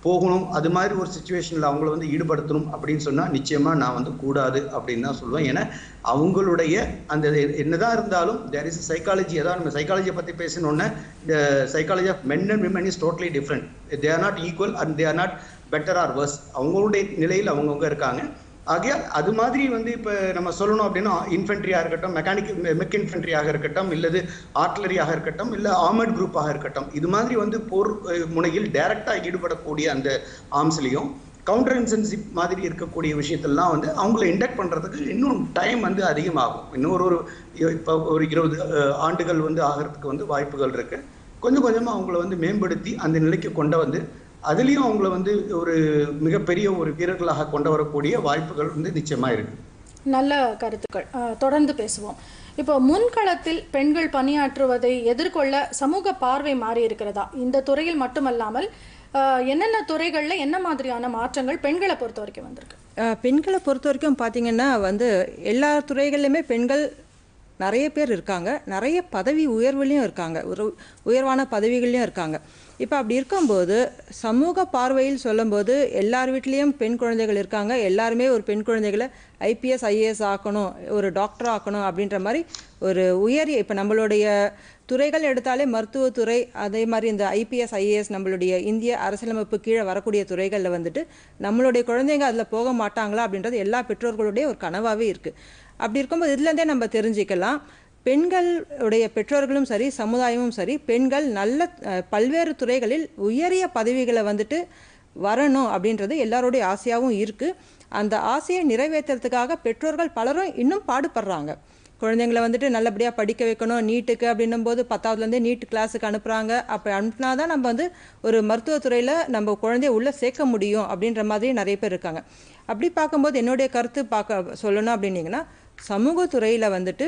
போகணும் அது மாதிரி ஒரு சுச்சுவேஷனில் அவங்கள வந்து ஈடுபடுத்தணும் அப்படின்னு சொன்னால் நிச்சயமாக நான் வந்து கூடாது அப்படின்னு தான் சொல்லுவேன் ஏன்னா அவங்களுடைய அந்த என்னதான் இருந்தாலும் தேர் இஸ் சைக்காலஜி அதான் நம்ம சைக்காலஜியை பற்றி பேசணுன்னே இந்த psychology of men and women is totally different they are not equal and they are not better or worse அவங்களுடைய நிலையில் அவங்கவுங்க இருக்காங்க ஆகையால் அது மாதிரி வந்து இப்போ நம்ம சொல்லணும் அப்படின்னா இன்ஃபென்ட்ரியாக இருக்கட்டும் மெக்கானிக் மெக் இன்ஃபென்ட்ரியாக இருக்கட்டும் இல்லது ஆர்ட்லரியாக இருக்கட்டும் இல்லை ஆர்மட் குரூப்பாக இருக்கட்டும் இது மாதிரி வந்து போர் அஹ், முனையில் டைரக்டாக ஈடுபடக்கூடிய அந்த ஆர்ம்ஸ்லையும் கவுண்டர் இன்சென்சிவ் மாதிரி இருக்கக்கூடிய விஷயத்தெல்லாம் வந்து அவங்கள இண்டக்ட் பண்ணுறதுக்கு இன்னும் டைம் வந்து அதிகமாகும் இன்னொரு ஒரு இப்போ ஒரு இருபது அஹ், ஆண்டுகள் வந்து ஆகிறதுக்கு வந்து வாய்ப்புகள் இருக்கு கொஞ்சம் கொஞ்சமாக அவங்கள வந்து மேம்படுத்தி அந்த நிலைக்கு கொண்டு வந்து அதுலேயும் அவங்கள வந்து ஒரு மிகப்பெரிய ஒரு வீரர்களாக கொண்டு வரக்கூடிய வாய்ப்புகள் வந்து நிச்சயமா இருக்கு நல்ல கருத்துக்கள் அஹ், தொடர்ந்து பேசுவோம் இப்போ முன்களத்தில் பெண்கள் பணியாற்றுவதை எதிர்கொள்ள சமூக பார்வை மாறி இருக்கிறதா இந்த துறையில் மட்டுமல்லாமல் அஹ், என்னென்ன துறைகள்ல என்ன மாதிரியான மாற்றங்கள் பெண்களை பொறுத்த வரைக்கும் வந்திருக்கு அஹ், பெண்களை பொறுத்த வரைக்கும் பார்த்தீங்கன்னா வந்து எல்லா துறைகளிலுமே பெண்கள் நிறைய பேர் இருக்காங்க நிறைய பதவி உயர்வுலையும் இருக்காங்க ஒரு உயர்வான பதவிகள்லையும் இருக்காங்க இப்போ அப்படி இருக்கும்போது சமூக பார்வையில் சொல்லும்போது எல்லார் வீட்லேயும் பெண் குழந்தைகள் இருக்காங்க எல்லாருமே ஒரு பெண் குழந்தைகளை ஐபிஎஸ் ஐஏஎஸ் ஆக்கணும் ஒரு டாக்டர் ஆக்கணும் அப்படின்ற மாதிரி ஒரு உயரிய இப்போ நம்மளுடைய துறைகள் எடுத்தாலே மருத்துவத்துறை அதே மாதிரி இந்த ஐபிஎஸ் ஐஏஎஸ் நம்மளுடைய இந்திய அரசியலமைப்பு கீழே வரக்கூடிய துறைகளில் வந்துட்டு நம்மளுடைய குழந்தைங்க அதில் போக மாட்டாங்களா அப்படின்றது எல்லா பெற்றோர்களுடைய ஒரு கனவாகவே இருக்குது அப்படி இருக்கும்போது இதுலேருந்தே நம்ம தெரிஞ்சுக்கலாம் பெண்களுடைய பெற்றோர்களும் சரி சமுதாயமும் சரி பெண்கள் நல்ல அஹ், பல்வேறு துறைகளில் உயரிய பதவிகளை வந்துட்டு வரணும் அப்படின்றது எல்லாருடைய ஆசையாகவும் இருக்குது அந்த ஆசையை நிறைவேற்றுறதுக்காக பெற்றோர்கள் பலரும் இன்னும் பாடுபடுறாங்க குழந்தைங்களை வந்துட்டு நல்லபடியாக படிக்க வைக்கணும் நீட்டுக்கு அப்படின்னும் போது பத்தாவதுலேருந்தே நீட் கிளாஸுக்கு அனுப்புகிறாங்க அப்போ அனுப்புனா தான் நம்ம வந்து ஒரு மருத்துவத்துறையில் நம்ம குழந்தைய உள்ளே சேர்க்க முடியும் அப்படின்ற மாதிரி நிறைய பேர் இருக்காங்க அப்படி பார்க்கும்போது என்னுடைய கருத்து பார்க்க சொல்லணும் அப்படின்னீங்கன்னா சமூகத்துறையில் வந்துட்டு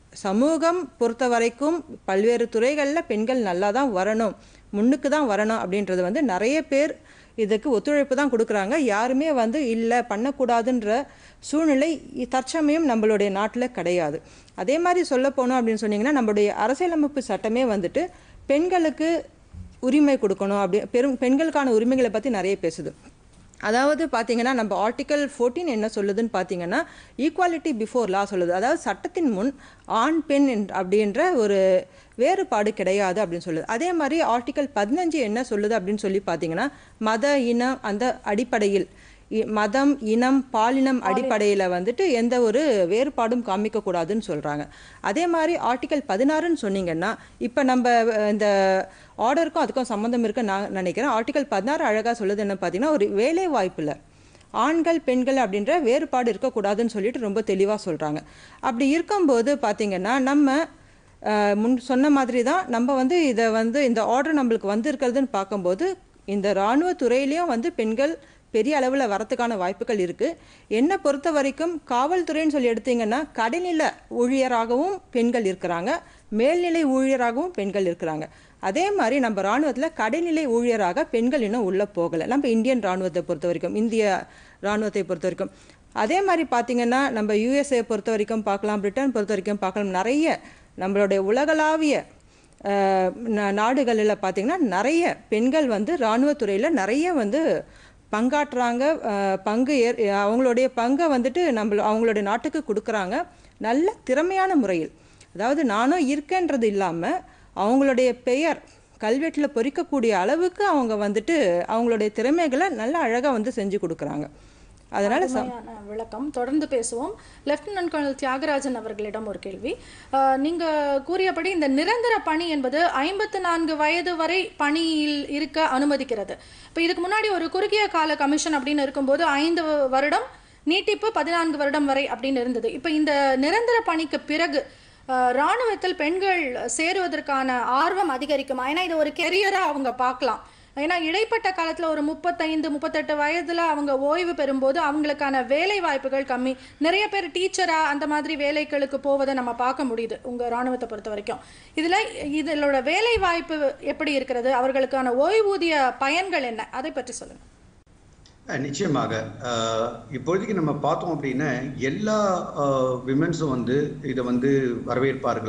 சமூகம் பொறுத்த வரைக்கும் பல்வேறு துறைகளில் பெண்கள் நல்லா தான் வரணும் முன்னுக்கு தான் வரணும் அப்படின்றது வந்து நிறைய பேர் இதுக்கு ஒத்துழைப்பு தான் கொடுக்குறாங்க யாருமே வந்து இல்லை பண்ணக்கூடாதுன்ற சூழ்நிலை இ- தற்சமயம் நம்மளுடைய நாட்டில் கிடையாது அதே மாதிரி சொல்ல போனோம் அப்படின்னு சொன்னீங்கன்னா நம்மளுடைய அரசியலமைப்பு சட்டமே வந்துட்டு பெண்களுக்கு உரிமை கொடுக்கணும் அப்படி பெரும் பெண்களுக்கான உரிமைகளை பற்றி நிறைய பேசுது அதாவது பார்த்தீங்கன்னா நம்ம ஆர்டிகல் 14 என்ன சொல்லுதுன்னு பார்த்தீங்கன்னா ஈக்குவாலிட்டி பிஃபோர் லா சொல்லுது அதாவது சட்டத்தின் முன் ஆண் பெண் என்ற- அப்படின்ற ஒரு வேறுபாடு கிடையாது அப்படின்னு சொல்லுது அதே மாதிரி ஆர்டிகல் பதினஞ்சு என்ன சொல்லுது அப்படின்னு சொல்லி பார்த்தீங்கன்னா மத இனம் அந்த அடிப்படையில் இ- மதம் இனம் பாலினம் அடிப்படையில் வந்துட்டு எந்த ஒரு வேறுபாடும் காமிக்கக்கூடாதுன்னு சொல்கிறாங்க அதே மாதிரி ஆர்டிகல் பதினாறுன்னு சொன்னீங்கன்னா இப்போ நம்ம அஹ், இந்த ஆர்டருக்கும் அதுக்கும் சம்மந்தம் இருக்குன்னு நான் நினைக்கிறேன் ஆர்டிகல் பதினாறு அழகாக சொல்லுது என்ன பார்த்தீங்கன்னா ஒரு வேலை வாய்ப்பில் ஆண்கள் பெண்கள் அப்படின்ற வேறுபாடு இருக்கக்கூடாதுன்னு சொல்லிட்டு ரொம்ப தெளிவாக சொல்கிறாங்க அப்படி இருக்கும்போது பார்த்தீங்கன்னா நம்ம அஹ், முன் சொன்ன மாதிரி தான் நம்ம வந்து இதை வந்து இந்த ஆர்டர் நம்மளுக்கு வந்திருக்கிறதுன்னு பார்க்கும்போது இந்த இராணுவ துறையிலையும் வந்து பெண்கள் பெரிய அளவில் வரத்துக்கான வாய்ப்புகள் இருக்குது என்னை பொறுத்த வரைக்கும் காவல்துறைன்னு சொல்லி எடுத்தீங்கன்னா கடைநில ஊழியராகவும் பெண்கள் இருக்கிறாங்க மேல்நிலை ஊழியராகவும் பெண்கள் இருக்கிறாங்க அதே மாதிரி நம்ம இராணுவத்தில் கடைநிலை ஊழியராக பெண்கள் இன்னும் உள்ளே போகலை நம்ம இந்தியன் இராணுவத்தை பொறுத்த வரைக்கும் இந்திய இராணுவத்தை பொறுத்த வரைக்கும் அதே மாதிரி பார்த்தீங்கன்னா நம்ம யூஎஸ்ஏ பொறுத்த வரைக்கும் பார்க்கலாம் பிரிட்டன் பொறுத்த வரைக்கும் பார்க்கலாம் நிறைய நம்மளுடைய உலகளாவிய அஹ், நா- நாடுகளில் பார்த்தீங்கன்னா நிறைய பெண்கள் வந்து இராணுவத்துறையில் நிறைய வந்து பங்காற்றுறாங்க அஹ், பங்கு ஏற் அவங்களுடைய பங்கை வந்துட்டு நம்ம அவங்களுடைய நாட்டுக்கு கொடுக்குறாங்க நல்ல திறமையான முறையில் அதாவது நானும் இருக்கேன்றது இல்லாமல் அவங்களுடைய பெயர் கல்வெட்டில் பொறிக்கக்கூடிய அளவுக்கு அவங்க வந்துட்டு அவங்களுடைய திறமைகளை நல்ல அழகாக வந்து செஞ்சு கொடுக்குறாங்க அதனால ச அருமையான விளக்கம் தொடர்ந்து பேசுவோம் லெப்டினன்ட் கர்னல் தியாகராஜன் அவர்களிடம் ஒரு கேள்வி அஹ், நீங்க கூறியபடி இந்த நிரந்தர பணி என்பது ஐம்பத்து நான்கு வயது வரை பணியில் இருக்க அனுமதிக்கிறது இப்போ இதுக்கு முன்னாடி ஒரு குறுகிய கால கமிஷன் அப்படின்னு இருக்கும்போது ஐந்து வருடம் நீட்டிப்பு பதினான்கு வருடம் வரை அப்படின்னு இருந்தது இப்போ இந்த நிரந்தர பணிக்கு பிறகு அஹ், ராணுவத்தில் பெண்கள் சேருவதற்கான ஆர்வம் அதிகரிக்குமா ஏன்னா இது ஒரு கெரியரா அவங்க பார்க்கலாம் ஏன்னா இடைப்பட்ட காலத்துல ஒரு முப்பத்தைந்து முப்பத்தெட்டு வயதுல அவங்க ஓய்வு பெறும்போது அவங்களுக்கான வேலை வாய்ப்புகள் கம்மி நிறைய பேர் டீச்சரா அந்த மாதிரி வேலைகளுக்கு போவதை நம்ம பார்க்க முடியுது உங்க ராணுவத்தை பொறுத்த வரைக்கும் இதுல இதோட வேலை வாய்ப்பு எப்படி இருக்கிறது அவர்களுக்கான ஓய்வூதிய பயன்கள் என்ன அதை பற்றி சொல்லுங்க அஹ் நிச்சயமாக அஹ் இப்பொழுதைக்கு நம்ம பார்த்தோம் அப்படின்னா எல்லா விமென்ஸும் வந்து இதை வந்து வரவேற்பார்களா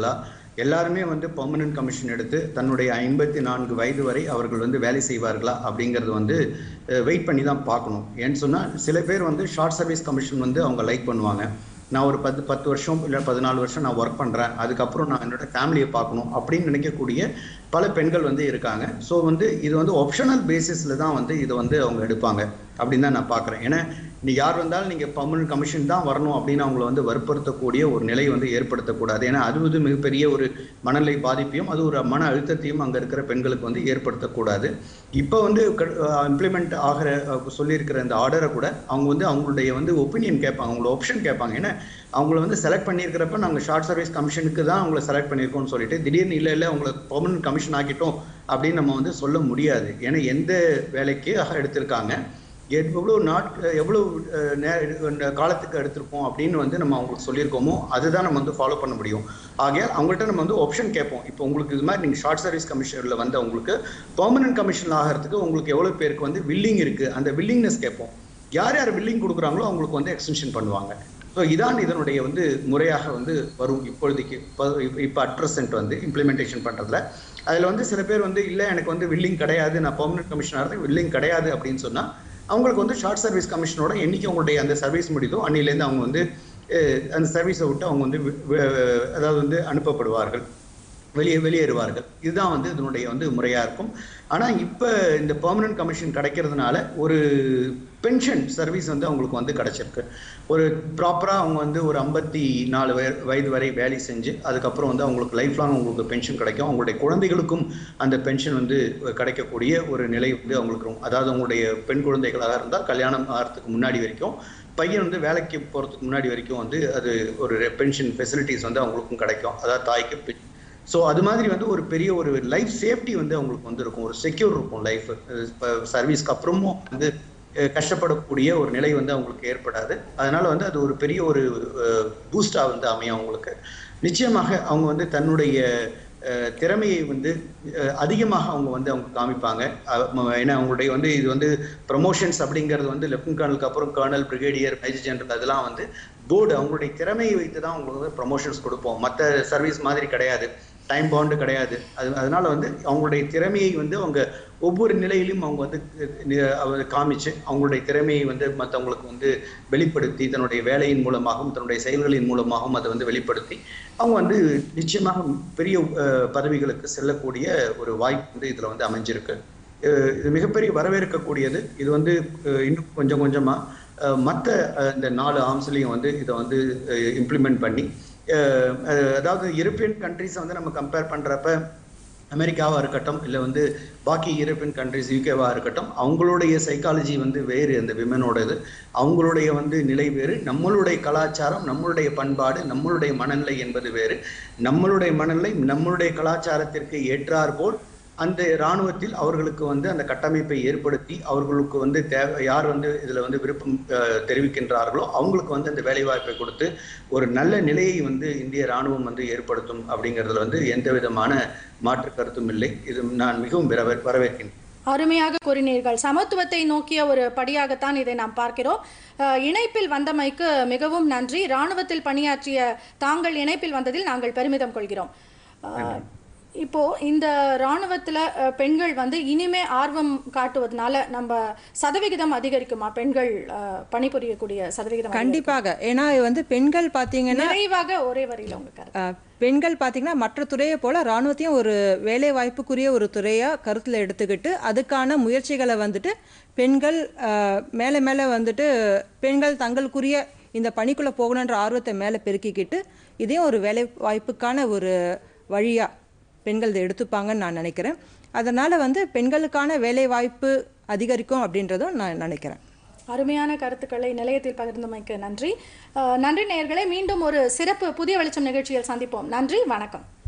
எல்லாருமே வந்து பெர்மனன்ட் கமிஷன் எடுத்து தன்னுடைய ஐம்பத்தி நான்கு வயது வரை அவர்கள் வந்து வேலை செய்வார்களா அப்படிங்கிறது வந்து வெயிட் பண்ணி தான் பார்க்கணும் ஏன்னு சொன்னால் சில பேர் வந்து ஷார்ட் சர்வீஸ் கமிஷன் வந்து அவங்க லைக் பண்ணுவாங்க நான் ஒரு பத்து பத்து வருஷம் இல்லை பதினாலு வருஷம் நான் ஒர்க் பண்ணுறேன் அதுக்கப்புறம் நான் என்னோட ஃபேமிலியை பார்க்கணும் அப்படின்னு நினைக்கக்கூடிய பல பெண்கள் வந்து இருக்காங்க ஸோ வந்து இது வந்து ஆப்ஷனல் பேசிஸில் தான் வந்து இதை வந்து அவங்க எடுப்பாங்க அப்படின்னு தான் நான் பார்க்குறேன் ஏன்னா நீ யார் வந்தாலும் நீங்கள் பர்மனன்ட் கமிஷன் தான் வரணும் அப்படின்னு அவங்கள வந்து வற்புறுத்தக்கூடிய ஒரு நிலை வந்து ஏற்படுத்தக்கூடாது ஏன்னா அது வந்து மிகப்பெரிய ஒரு மனநிலை பாதிப்பையும் அது ஒரு மன அழுத்தத்தையும் அங்கே இருக்கிற பெண்களுக்கு வந்து ஏற்படுத்தக்கூடாது இப்போ வந்து இம்ப்ளிமெண்ட் ஆகிற அஹ், சொல்லியிருக்கிற இந்த ஆர்டரை கூட அவங்க வந்து அவங்களுடைய வந்து ஒப்பீனியன் கேட்பாங்க அவங்களோட ஆப்ஷன் கேட்பாங்க ஏன்னா அவங்கள வந்து செலக்ட் பண்ணியிருக்கிறப்ப நாங்கள் ஷார்ட் சர்வீஸ் கமிஷனுக்கு தான் அவங்கள செலக்ட் பண்ணியிருக்கோம்னு சொல்லிட்டு திடீர்னு இல்லை இல்லை அவங்கள பெர்மனன்ட் கமிஷன் ஆக்கிட்டோம் அப்படின்னு நம்ம வந்து சொல்ல முடியாது ஏன்னா எந்த வேலைக்கு எடுத்திருக்காங்க எவ்வளோ நாட் எவ்வளோ அஹ், நே- இந்த காலத்துக்கு எடுத்திருப்போம் அப்படின்னு வந்து நம்ம அவங்களுக்கு சொல்லியிருக்கோமோ அதுதான் நம்ம வந்து ஃபாலோ பண்ண முடியும் ஆகையால் அவங்கள்ட்ட நம்ம வந்து ஆப்ஷன் கேட்போம் இப்போ உங்களுக்கு இது மாதிரி நீங்கள் ஷார்ட் சர்வீஸ் கமிஷனில் வந்து உங்களுக்கு பெர்மனன்ட் கமிஷன் ஆகிறதுக்கு உங்களுக்கு எவ்வளோ பேருக்கு வந்து வில்லிங் இருக்குது அந்த வில்லிங்னஸ் கேட்போம் யார் யார் வில்லிங் கொடுக்குறாங்களோ அவங்களுக்கு வந்து எக்ஸ்டென்ஷன் பண்ணுவாங்க ஸோ இதான் இதனுடைய வந்து முறையாக வந்து வரும் இப்பொழுதைக்கு இப்போ இப்போ அட் ப்ரெசென்ட் வந்து இம்ப்ளிமெண்டேஷன் பண்ணுறதுல அதில் வந்து சில பேர் வந்து இல்லை எனக்கு வந்து வில்லிங் கிடையாது நான் பெர்மனன்ட் கமிஷனாக வில்லிங் கிடையாது அப்படின்னு சொன்னால் அவங்களுக்கு வந்து ஷார்ட் சர்வீஸ் கமிஷனோட என்னைக்கு அவங்களுடைய அந்த சர்வீஸ் முடியுதோ அன்னிலேருந்து அவங்க வந்து அஹ், அந்த சர்வீஸை விட்டு அவங்க வந்து வி- வி- அதாவது வந்து அனுப்பப்படுவார்கள் வெளியே வெளியேறுவார்கள் இதுதான் வந்து இதனுடைய வந்து முறையாக இருக்கும் ஆனால் இப்போ இந்த பெர்மனன்ட் கமிஷன் கிடைக்கிறதுனால ஒரு பென்ஷன் சர்வீஸ் வந்து அவங்களுக்கு வந்து கிடைச்சிருக்கு ஒரு ப்ராப்பராக அவங்க வந்து ஒரு ஐம்பத்தி நாலு வய வயது வரை வேலை செஞ்சு அதுக்கப்புறம் வந்து அவங்களுக்கு லைஃப் லாங் அவங்களுக்கு பென்ஷன் கிடைக்கும் அவங்களுடைய குழந்தைகளுக்கும் அந்த பென்ஷன் வந்து கிடைக்கக்கூடிய ஒரு நிலை வந்து அவங்களுக்கு இருக்கும் அதாவது அவங்களுடைய பெண் குழந்தைகளாக இருந்தால் கல்யாணம் ஆகிறதுக்கு முன்னாடி வரைக்கும் பையன் வந்து வேலைக்கு போகிறதுக்கு முன்னாடி வரைக்கும் வந்து அது ஒரு பென்ஷன் ஃபெசிலிட்டிஸ் வந்து அவங்களுக்கும் கிடைக்கும் அதாவது தாய்க்கு ஸோ அது மாதிரி வந்து ஒரு பெரிய ஒரு லைஃப் சேஃப்டி வந்து அவங்களுக்கு வந்து இருக்கும் ஒரு செக்யூர் இருக்கும் லைஃப் இப்போ சர்வீஸ்க்கு அப்புறமும் வந்து அஹ், கஷ்டப்படக்கூடிய ஒரு நிலை வந்து அவங்களுக்கு ஏற்படாது அதனால வந்து அது ஒரு பெரிய ஒரு பூஸ்டா வந்து அமையும் அவங்களுக்கு நிச்சயமாக அவங்க வந்து தன்னுடைய அஹ், திறமையை வந்து அஹ், அதிகமாக அவங்க வந்து அவங்க காமிப்பாங்க அஹ், ம- ஏன்னா அவங்களுடைய வந்து இது வந்து ப்ரமோஷன்ஸ் அப்படிங்கிறது வந்து லெப்டினன்ட் கர்னலுக்கு அப்புறம் கர்னல் பிரிகேடியர் மேஜர் ஜெனரல் அதெல்லாம் வந்து போர்டு அவங்களுடைய திறமையை வைத்து தான் அவங்களுக்கு வந்து ப்ரமோஷன்ஸ் கொடுப்போம் மற்ற சர்வீஸ் மாதிரி கிடையாது டைம் பாண்டு கிடையாது அது அதனால வந்து அவங்களுடைய திறமையை வந்து அவங்க ஒவ்வொரு நிலையிலும் அவங்க வந்து நி- அவங்க காமிச்சு அவங்களுடைய திறமையை வந்து மற்றவங்களுக்கு வந்து வெளிப்படுத்தி தன்னுடைய வேலையின் மூலமாகவும் தன்னுடைய செயல்களின் மூலமாகவும் அதை வந்து வெளிப்படுத்தி அவங்க வந்து நிச்சயமாக பெரிய அஹ், பதவிகளுக்கு செல்லக்கூடிய ஒரு வாய்ப்பு வந்து இதுல வந்து அமைஞ்சிருக்கு அஹ், இது மிகப்பெரிய வரவேற்கக்கூடியது இது வந்து அஹ், இன்னும் கொஞ்சம் கொஞ்சமா மற்ற இந்த நாலு ஆர்ம்ஸ்லையும் வந்து இதை வந்து இம்ப்ளிமெண்ட் பண்ணி அஹ், அஹ், அதாவது யூரோப்பியன் கண்ட்ரிஸை வந்து நம்ம கம்பேர் பண்றப்ப அமெரிக்காவா இருக்கட்டும் இல்லை வந்து பாக்கி யூரோப்பியன் கண்ட்ரிஸ் யூகேவா இருக்கட்டும் அவங்களுடைய சைக்காலஜி வந்து வேறு அந்த விமனோடது அவங்களுடைய வந்து நிலை வேறு நம்மளுடைய கலாச்சாரம் நம்மளுடைய பண்பாடு நம்மளுடைய மனநிலை என்பது வேறு நம்மளுடைய மனநிலை நம்மளுடைய கலாச்சாரத்திற்கு ஏற்றாற்போல் அந்த இராணுவத்தில் அவர்களுக்கு வந்து அந்த கட்டமைப்பை ஏற்படுத்தி அவர்களுக்கு வந்து தேவை யார் வந்து இதுல வந்து விருப்பம் அஹ், தெரிவிக்கின்றார்களோ அவங்களுக்கு வந்து அந்த வேலைவாய்ப்பை கொடுத்து ஒரு நல்ல நிலையை வந்து இந்திய இராணுவம் வந்து ஏற்படுத்தும் அப்படிங்கிறதுல வந்து எந்த விதமான மாற்று கருத்தும் இல்லை இது நான் மிகவும் வரவே வரவேற்கின்றேன் அருமையாக கூறினீர்கள் சமத்துவத்தை நோக்கிய ஒரு படியாகத்தான் இதை நாம் பார்க்கிறோம் அஹ், இணைப்பில் வந்தமைக்கு மிகவும் நன்றி இராணுவத்தில் பணியாற்றிய தாங்கள் இணைப்பில் வந்ததில் நாங்கள் பெருமிதம் கொள்கிறோம் அஹ், இப்போ இந்த இராணுவத்துல அஹ், பெண்கள் வந்து இனிமே ஆர்வம் காட்டுவதனால நம்ம சதவிகிதம் அதிகரிக்குமா பெண்கள் அஹ், பணிபுரியக்கூடிய சதவிகிதம் அதிகரிக்குமா? கண்டிப்பாக ஏன்னா இது வந்து பெண்கள் பார்த்தீங்கன்னா நிறைவாக ஒரே வரியில உங்க கருத்து அஹ், பெண்கள் பார்த்தீங்கன்னா மற்ற துறையை போல ராணுவத்தையும் ஒரு வேலை வாய்ப்புக்குரிய ஒரு துறையாக கருத்தில் எடுத்துக்கிட்டு அதுக்கான முயற்சிகளை வந்துட்டு பெண்கள் அஹ், மேலே மேலே வந்துட்டு பெண்கள் தங்களுக்குரிய இந்த பணிக்குள்ளே போகணுன்ற ஆர்வத்தை மேலே பெருக்கிக்கிட்டு இதையும் ஒரு வேலை வாய்ப்புக்கான ஒரு வழியாக பெண்கள் இதை எடுத்துப்பாங்கன்னு நான் நினைக்கிறேன் அதனால் வந்து பெண்களுக்கான வேலை வாய்ப்பு அதிகரிக்கும் அப்படின்றதும் நான் நினைக்கிறேன் அருமையான கருத்துக்களை நிலையத்தில் பகிர்ந்தமைக்கு நன்றி அஹ், நன்றி நேயர்களே மீண்டும் ஒரு சிறப்பு புதிய வெளிச்சம் நிகழ்ச்சியில் சந்திப்போம் நன்றி வணக்கம்